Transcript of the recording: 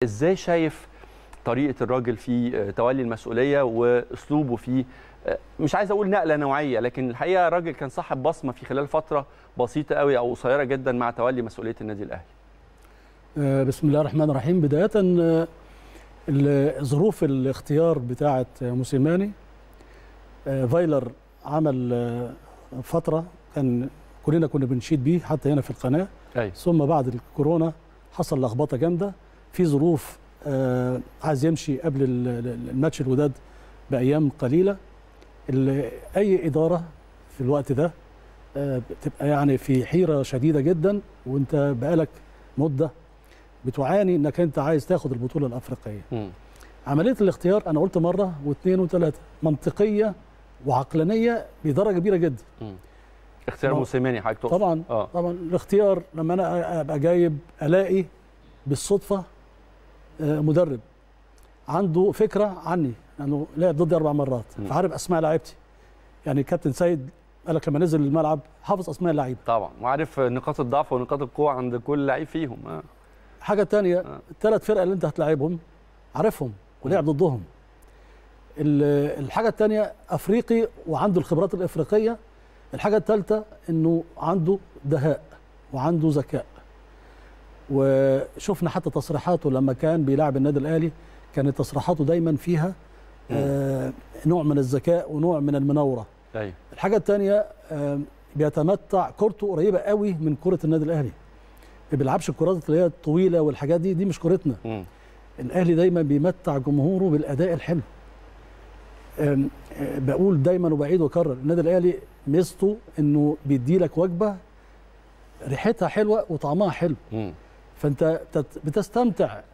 ازاي شايف طريقه الراجل في آه، تولي المسؤوليه واسلوبه في آه، مش عايز اقول نقله نوعيه لكن الحقيقه الراجل كان صاحب بصمه في خلال فتره بسيطه قوي او قصيره جدا مع تولي مسؤوليه النادي الاهلي آه، بسم الله الرحمن الرحيم بداية آه، ال- ظروف الاختيار بتاعة موسيماني آه، فايلر عمل آه، فترة كان كلنا كنا بنشيد بيه حتى هنا في القناة ايوه ثم بعد الكورونا حصل لخبطة جامدة في ظروف آه، عايز يمشي قبل ال- ال- الماتش الوداد بأيام قليلة ال- أي إدارة في الوقت ده آه، بتبقى يعني في حيرة شديدة جدا وانت بقالك مدة بتعاني انك انت عايز تاخد البطولة الأفريقية مم. عملية الاختيار أنا قلت مرة واثنين وثلاثة منطقية وعقلانية بدرجة كبيرة جدا مم. اختيار ما- موسيماني حضرتك تقصد طبعا اه طبعا الاختيار لما انا ابقى جايب الاقي بالصدفه آه، مدرب عنده فكره عني لانه لعب ضدي اربع مرات مم. فعارف اسماء لعيبتي يعني كابتن سيد قال لك لما نزل الملعب حافظ اسماء اللعيبه طبعا وعارف نقاط الضعف ونقاط القوه عند كل لعيب فيهم آه. حاجه تانية آه. الثلاث فرق اللي انت هتلاعبهم عارفهم ولعب ضدهم ال- الحاجه الثانيه افريقي وعنده الخبرات الافريقيه الحاجه الثالثه انه عنده دهاء وعنده ذكاء وشفنا حتى تصريحاته لما كان بيلعب النادي الاهلي كانت تصريحاته دايما فيها آه نوع من الذكاء ونوع من المناوره ايوه الحاجه الثانيه بيتمتع كورته قريبه قوي من كره النادي الاهلي ما بيلعبش الكرات اللي هي الطويله والحاجات دي دي مش كورتنا مم. الاهلي دايما بيمتع جمهوره بالاداء الحلو أم، أه، بقول دايما وبعيد واكرر النادي الاهلي ميزته انه بيدي لك وجبه ريحتها حلوه وطعمها حلو مم. فانت بتت- بتستمتع